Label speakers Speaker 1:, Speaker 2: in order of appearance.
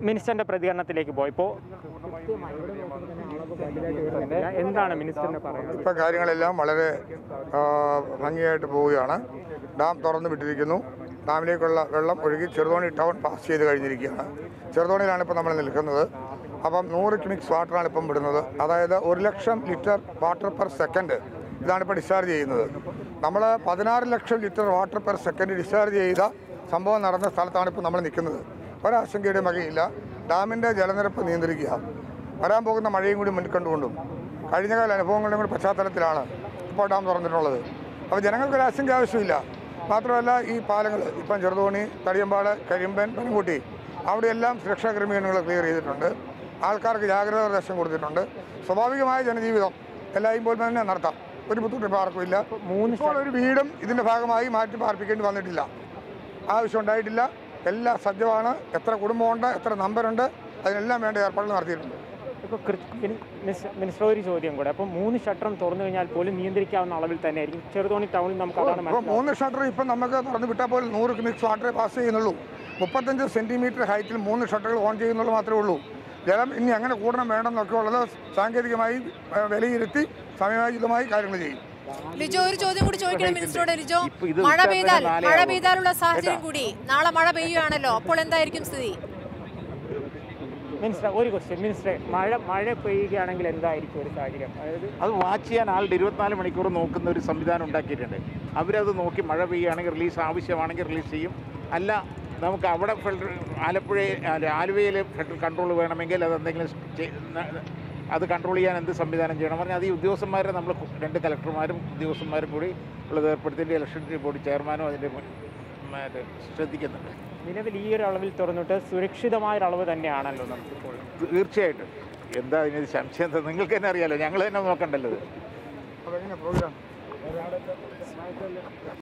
Speaker 1: മിനിസ്റ്ററിന്റെ പ്രതികരണത്തിലേക്ക് പോയി ഇപ്പോൾ എന്താണ് മിനിസ്റ്ററിന് പറയുന്നത്
Speaker 2: ഇപ്പം കാര്യങ്ങളെല്ലാം വളരെ ആ, ഭംഗിയായിട്ട് പോവുകയാണ് ഡാം തുറന്നു വിട്ടിരിക്കുന്നു ഡാമിലേക്കുള്ള വെള്ളം ഒഴുകി ചെറുതോണി ടൗൺ പാസ് ചെയ്ത് കഴിഞ്ഞിരിക്കുകയാണ് ചെറുതോണിയിലാണ് ഇപ്പോൾ നമ്മൾ നിൽക്കുന്നത് അപ്പം നൂറ് ക്യൂമിക്സ് വാട്ടറാണ് ഇപ്പം വിടുന്നത് അതായത് ഒരു lakh litre water per second ഇതാണ് ഇപ്പോൾ ഡിസ്ചാർജ് ചെയ്യുന്നത് നമ്മൾ പതിനാറ് lakh litre water per second discharge ചെയ്ത സംഭവം നടന്ന സ്ഥലത്താണ് ഇപ്പോൾ നമ്മൾ നിൽക്കുന്നത് ഒരാശങ്കയുടെയും വകയില്ല ഡാമിൻ്റെ ജലനിരപ്പ് നിയന്ത്രിക്കുക വരാൻ പോകുന്ന മഴയും കൂടി മുൻകണ്ടുകൊണ്ടും കഴിഞ്ഞകാല അനുഭവങ്ങളുടെ കൂടി പശ്ചാത്തലത്തിലാണ് ഇപ്പോൾ ഡാം തുറന്നിട്ടുള്ളത് അപ്പോൾ ജനങ്ങൾക്ക് ഒരു ആശങ്ക ആവശ്യമില്ല മാത്രമല്ല ഈ പാലങ്ങൾ ഇപ്പം ചെറുതോണി തടിയമ്പാട് കരിമ്പൻ പനംകുട്ടി അവിടെയെല്ലാം സുരക്ഷാ ക്രമീകരണങ്ങൾ ക്ലിയർ ചെയ്തിട്ടുണ്ട് ആൾക്കാർക്ക് ജാഗ്രതാ നിർദ്ദേശം കൊടുത്തിട്ടുണ്ട് സ്വാഭാവികമായ ജനജീവിതം എല്ലായും പോലെ തന്നെ നടത്താം ഒരു ബുദ്ധിമുട്ട് ഇപ്പോൾ ആർക്കും ഇല്ല
Speaker 1: മൂന്ന്
Speaker 2: ഇപ്പോൾ ഒരു വീടും ഇതിൻ്റെ ഭാഗമായി മാറ്റി പാർപ്പിക്കേണ്ടി വന്നിട്ടില്ല ആവശ്യം ഉണ്ടായിട്ടില്ല എല്ലാം സജ്ജമാണ് എത്ര കുടുംബമുണ്ട് എത്ര നമ്പറുണ്ട് അതിനെല്ലാം വേണ്ട ഏർപ്പാടുകൾ നടത്തിയിട്ടുണ്ട്
Speaker 1: ഇപ്പോൾ മിനിസ്റ്റർ ഒരു ചോദ്യം കൂടെ അപ്പോൾ മൂന്ന് ഷട്ടറും തുറന്നു കഴിഞ്ഞാൽ പോലും നിയന്ത്രിക്കാവുന്ന അളവിൽ തന്നെ ആയിരിക്കും ചെറുതോണി ടൗണിൽ നമുക്ക് അതാണ്
Speaker 2: ഇപ്പോൾ
Speaker 1: മനസ്സിലാവുന്നത്
Speaker 2: മൂന്ന് ഷട്ടർ ഇപ്പം നമുക്ക് തുറന്ന് വിട്ടാൽ പോലും നൂറ് ക്യൂമിക്സ് വാട്ടറേ പാസ് ചെയ്യുന്നുള്ളൂ മുപ്പത്തഞ്ച് സെൻറ്റിമീറ്റർ ഹൈറ്റിൽ മൂന്ന് ഷട്ടറുകൾ ഓൺ ചെയ്യുന്നുള്ളൂ മാത്രമേ ഉള്ളൂ ജലം ഇനി എങ്ങനെ കൂടണം വേണമെന്നൊക്കെ ഉള്ളത് സാങ്കേതികമായി ഏഹ്, വിലയിരുത്തി സമയോചിതമായി കാര്യങ്ങൾ ചെയ്യും
Speaker 3: ലിജോ ഒരു ചോദ്യം കൂടി ചോദിക്കണം മിനിസ്റ്ററോട് ലിജോ
Speaker 4: ഇപ്പൊ ഇത്
Speaker 3: മഴ
Speaker 4: വിട്ടാൽ
Speaker 3: പെയ്താൽ
Speaker 4: തന്നെ നാളെ
Speaker 3: മഴ
Speaker 4: ആവും.
Speaker 3: പെയ്താലുള്ള സാഹചര്യം കൂടി നാളെ മഴ പെയ്യുകയാണല്ലോ അപ്പോൾ എന്തായിരിക്കും സ്ഥിതി
Speaker 1: മിനിസ്റ്റർ ഒരു ക്വസ്റ്റ്യൻ മിനിസ്റ്ററെ മഴ മഴ പെയ്യുകയാണെങ്കിൽ എന്തായിരിക്കും ഒരു സാഹചര്യം അതായത്
Speaker 4: അത് വാച്ച് ചെയ്യാൻ ആളുടെ ഇരുപത്തിനാല് മണിക്കൂർ നോക്കുന്ന ഒരു സംവിധാനം ഉണ്ടാക്കിയിട്ടുണ്ട് അവരത് നോക്കി മഴ പെയ്യുകയാണെങ്കിൽ റിലീസ് ആവശ്യമാണെങ്കിൽ റിലീസ് ചെയ്യും അല്ല നമുക്ക് അവിടെ ഫിൽട്ടർ ആലപ്പുഴ അല്ല, ആലുവയിൽ ഫിൽട്ടർ കൺട്രോൾ വേണമെങ്കിൽ അത് എന്തെങ്കിലും ചെയ്- ന- അത് കൺട്രോൾ ചെയ്യാൻ എന്ത് സംവിധാനം ചെയ്യണം പറഞ്ഞാൽ അത് ഈ ഉദ്യോഗസ്ഥന്മാരെ നമ്മൾ രണ്ട് കലക്ടർമാരും ഉദ്യോഗസ്ഥന്മാരും കൂടി ഉള്ളത് ഏർപ്പെടുത്തിയിട്ട് ഇലക്ഷൻ ബോർഡ് ചെയർമാനും അതിൻ്റെ മുൻ- മറ്റേ ശ്രദ്ധിക്കുന്നുണ്ട്
Speaker 1: നിലവിൽ ഈ ഒരു അളവിൽ തുറന്നിട്ട് സുരക്ഷിതമായ ഒരു അളവ് തന്നെയാണല്ലോ നമുക്കിപ്പോൾ
Speaker 4: തീർച്ചയായിട്ടും എന്താ ഇതിന് സംശയം എന്താ? നിങ്ങൾക്ക് തന്നെ അറിയാലോ ഞങ്ങൾ തന്നെ നോക്കണ്ടല്ലോ ഇത്
Speaker 2: അപ്പോൾ എങ്ങനെ പ്രോഗ്രാം